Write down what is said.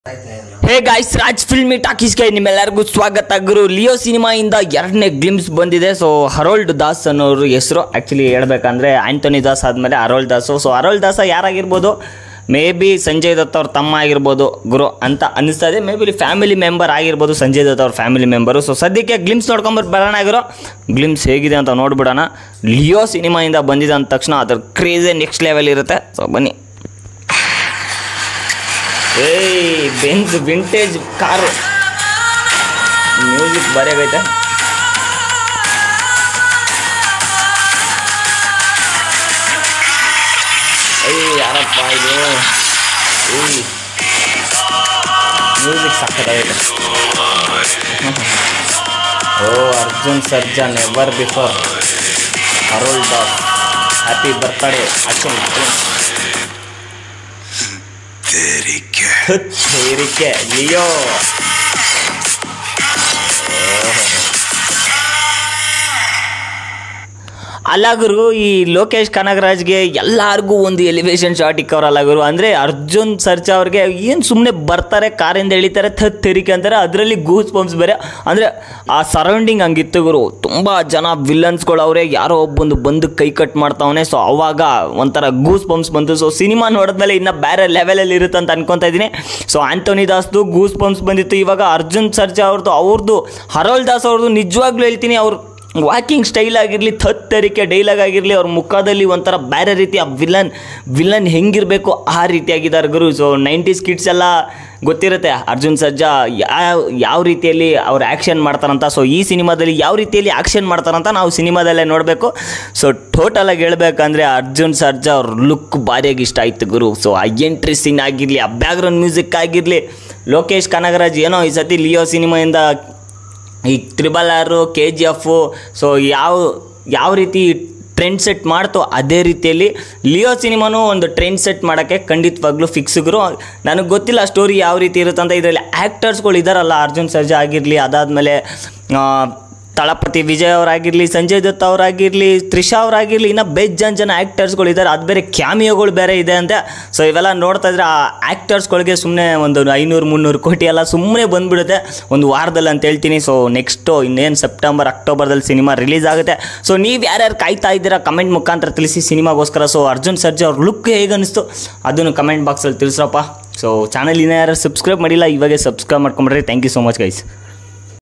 ಹೇ guys Raj filmy ಟಾಕೀಸ್ಗೆ ನಿಮ್ಮೆಲ್ಲರಿಗೂ ಸ್ವಾಗತ ಗುರು ಲಿಯೋ ಸಿನಿಮಾಯಿಂದ ಎರಡನೇ ಗ್ಲಿಮ್ಸ್ ಬಂದಿದೆ ಸೊ ಹರೋಲ್ಡ್ ದಾಸ್ ಅನ್ನೋರು ಹೆಸರು ಆ್ಯಕ್ಚುಲಿ ಹೇಳ್ಬೇಕಂದ್ರೆ ಆಂಟೋನಿ ದಾಸ್ ಆದಮೇಲೆ ಹರೋಲ್ಡ್ ದಾಸು ಸೊ ಹರೋಲ್ಡ್ ದಾಸ ಯಾರಾಗಿರ್ಬೋದು ಮೇ ಬಿ ಸಂಜಯ್ ದತ್ ಅವ್ರ ತಮ್ಮ ಆಗಿರ್ಬೋದು ಗುರು ಅಂತ ಅನಿಸ್ತಾ ಇದೆ ಮೇ ಬಿ ಫ್ಯಾಮಿಲಿ ಮೆಂಬರ್ ಆಗಿರ್ಬೋದು ಸಂಜಯ್ ದತ್ ಅವ್ರ ಫ್ಯಾಮಿಲಿ ಮೆಂಬರು ಸೊ ಸದ್ಯಕ್ಕೆ ಗ್ಲಿಮ್ಸ್ ನೋಡ್ಕೊಂಬರ್ ಬರೋಣ ಆಗಿರೋ ಗ್ಲಿಮ್ಸ್ ಹೇಗಿದೆ ಅಂತ ನೋಡ್ಬಿಡೋಣ ಲಿಯೋ ಸಿನಿಮಾಯಿಂದ ಬಂದಿದೆ ಅಂದ ತಕ್ಷಣ ಅದ್ರ ಕ್ರೇಜೇ ನೆಕ್ಸ್ಟ್ ಲೆವೆಲ್ ಇರುತ್ತೆ ಸೊ ಬನ್ನಿ ಏಯ್ ಬೆಂಜ್ ವಿಂಟೇಜ್ ಕಾರು ಮ್ಯೂಸಿಕ್ ಬರೆಯಾಗೈತೆ ಏಯ್ ಯಾರಪ್ಪ ಇದು ಏಯ್ ಮ್ಯೂಸಿಕ್ ಸಕ್ಕತ್ತಾಗೈತೆ ಓ Arjun Sarja never before Arul Das happy birthday action ಹೇರಿಕೆ ಲಿಯೋ ಅಲ್ಲ ಗುರು ಈ ಲೋಕೇಶ್ ಕನಗರಾಜ್ಗೆ ಎಲ್ಲಾರ್ಗೂ ಒಂದು ಎಲಿವೇಶನ್ ಶಾಟ್ ಇಕ್ಕವ್ರಲ್ಲ ಗುರು ಅಂದರೆ ಅರ್ಜುನ್ ಸರ್ಜಾ ಅವ್ರಿಗೆ ಏನು ಸುಮ್ಮನೆ ಬರ್ತಾರೆ ಕಾರಿಂದ ಎಳಿತಾರೆ ಥತ್ ತೆರಿಕೆ ಅಂತಾರೆ ಅದರಲ್ಲಿ ಗೂಸ್ ಪಂಪ್ಸ್ ಬೇರೆ ಅಂದರೆ ಆ ಸರೌಂಡಿಂಗ್ ಹಂಗಿತ್ತು ಗುರು ತುಂಬ ಜನ ವಿಲನ್ಸ್ಗಳು ಅವರೇ ಯಾರೋ ಒಬ್ಬೊಂದು ಬಂದು ಕೈ ಕಟ್ ಮಾಡ್ತಾವನೆ ಸೊ ಅವಾಗ ಒಂಥರ ಗೂಸ್ ಪಂಪ್ಸ್ ಬಂತು ಸೊ ಸಿನಿಮಾ ನೋಡಿದ್ಮೇಲೆ ಇನ್ನು ಬೇರೆ ಲೆವೆಲಲ್ಲಿ ಇರುತ್ತೆ ಅಂತ ಅನ್ಕೊತಾ ಇದ್ದೀನಿ ಸೊ ಆಂಟೋನಿ ದಾಸ್ದು ಗೂಸ್ ಪಂಪ್ಸ್ ಬಂದಿತ್ತು ಇವಾಗ ಅರ್ಜುನ್ ಸರ್ಜಾ ಅವ್ರದ್ದು ಅವ್ರದ್ದು ಹರೋಲ್ ದಾಸ್ ಅವ್ರದ್ದು ನಿಜವಾಗ್ಲೂ ಹೇಳ್ತೀನಿ ಅವ್ರು ವಾಕಿಂಗ್ ಸ್ಟೈಲ್ ಆಗಿರಲಿ ತತ್ತರಿಕೆ ಡೈಲಾಗ್ ಆಗಿರಲಿ ಅವ್ರ ಮುಖದಲ್ಲಿ ಒಂಥರ ಬೇರೆ ರೀತಿಯ ವಿಲನ್ ವಿಲನ್ ಹೆಂಗಿರಬೇಕು ಆ ರೀತಿಯಾಗಿದ್ದಾರೆ ಗುರು ಸೊ ನೈಂಟೀಸ್ ಕಿಡ್ಸ್ ಎಲ್ಲ ಗೊತ್ತಿರುತ್ತೆ ಅರ್ಜುನ್ ಸರ್ಜಾ ಯಾವ ಯಾವ ರೀತಿಯಲ್ಲಿ ಅವ್ರು ಆ್ಯಕ್ಷನ್ ಮಾಡ್ತಾರಂತ ಸೊ ಈ ಸಿನಿಮಾದಲ್ಲಿ ಯಾವ ರೀತಿಯಲ್ಲಿ ಆ್ಯಕ್ಷನ್ ಮಾಡ್ತಾರಂತ ನಾವು ಸಿನಿಮಾದಲ್ಲೇ ನೋಡಬೇಕು ಸೊ ಟೋಟಲಾಗಿ ಹೇಳ್ಬೇಕಂದ್ರೆ ಅರ್ಜುನ್ ಸರ್ಜಾ ಅವ್ರ ಲುಕ್ ಭಾರಿಯಾಗಿ ಇಷ್ಟ ಆಯ್ತು ಗುರು ಸೊ ಆ ಎಂಟ್ರಿ ಸೀನ್ ಆಗಿರಲಿ ಆ ಬ್ಯಾಕ್ಗ್ರೌಂಡ್ ಮ್ಯೂಸಿಕ್ ಆಗಿರಲಿ ಲೋಕೇಶ್ ಕನಗರಾಜ್ ಏನೋ ಈ ಸತಿ ಲಿಯೋ ಸಿನಿಮಾಯಿಂದ ಈ ತ್ರಿಬಲ್ ಆರು ಕೆ ಜಿ ಎಫು ಸೊ ಯಾವ ಯಾವ ರೀತಿ ಟ್ರೆಂಡ್ ಸೆಟ್ ಮಾಡ್ತೋ ಅದೇ ರೀತಿಯಲ್ಲಿ ಲಿಯೋ ಸಿನಿಮಾನು ಒಂದು ಟ್ರೆಂಡ್ ಸೆಟ್ ಮಾಡೋಕ್ಕೆ ಖಂಡಿತವಾಗ್ಲೂ ಫಿಕ್ಸ್ಗರು ನನಗೆ ಗೊತ್ತಿಲ್ಲ ಸ್ಟೋರಿ ಯಾವ ರೀತಿ ಇರುತ್ತೆ ಅಂತ ಇದರಲ್ಲಿ ಆ್ಯಕ್ಟರ್ಸ್ಗಳು ಇದ್ದಾರಲ್ಲ ಅರ್ಜುನ್ ಸರ್ಜಾ ಆಗಿರಲಿ ಅದಾದಮೇಲೆ ತಳಪತಿ ವಿಜಯ್ ಅವರಾಗಿರಲಿ ಸಂಜಯ್ ದತ್ ಅವರಾಗಿರಲಿ ತ್ರಿಷಾ ಅವರಾಗಿರಲಿ ಇನ್ನು ಬೇಜಾನ್ ಜನ ಆ್ಯಕ್ಟರ್ಸ್ಗಳು ಇದ್ದಾರೆ ಅದು ಬೇರೆ ಕ್ಯಾಮಿಯೋಗಳು ಬೇರೆ ಇದೆ ಅಂತೆ ಸೊ ಇವೆಲ್ಲ ನೋಡ್ತಾ ಇದ್ರೆ ಆ ಆ್ಯಕ್ಟರ್ಸ್ಗಳಿಗೆ ಸುಮ್ಮನೆ ಒಂದು ಐನೂರು ಮುನ್ನೂರು ಕೋಟಿ ಎಲ್ಲ ಸುಮ್ಮನೆ ಬಂದ್ಬಿಡುತ್ತೆ ಒಂದು ವಾರದಲ್ಲಿ ಅಂತ ಹೇಳ್ತೀನಿ ಸೊ ನೆಕ್ಸ್ಟು ಇನ್ನೇನು ಸೆಪ್ಟೆಂಬರ್ ಅಕ್ಟೋಬರ್ದಲ್ಲಿ ಸಿನಿಮಾ ರಿಲೀಸ್ ಆಗುತ್ತೆ ಸೊ ನೀವು ಯಾರ್ಯಾರು ಕಾಯ್ತಾ ಇದ್ದೀರಾ ಕಮೆಂಟ್ ಮುಖಾಂತರ ತಿಳಿಸಿ ಸಿನಿಮಾಗೋಸ್ಕರ ಸೊ ಅರ್ಜುನ್ ಸರ್ಜಾ ಅವ್ರ ಲುಕ್ ಹೇಗೆ ಅನಿಸ್ತು ಅದನ್ನು ಕಮೆಂಟ್ ಬಾಕ್ಸಲ್ಲಿ ತಿಳಿಸ್ರಪ್ಪ ಸೊ ಚಾನಲ್ ಇನ್ನೂ ಯಾರು ಸಬ್ಸ್ಕ್ರೈಬ್ ಮಾಡಿಲ್ಲ ಇವಾಗೆ ಸಬ್ಸ್ಕ್ರೈಬ್ ಮಾಡ್ಕೊಂಬಿಡ್ರಿ thank you so much guys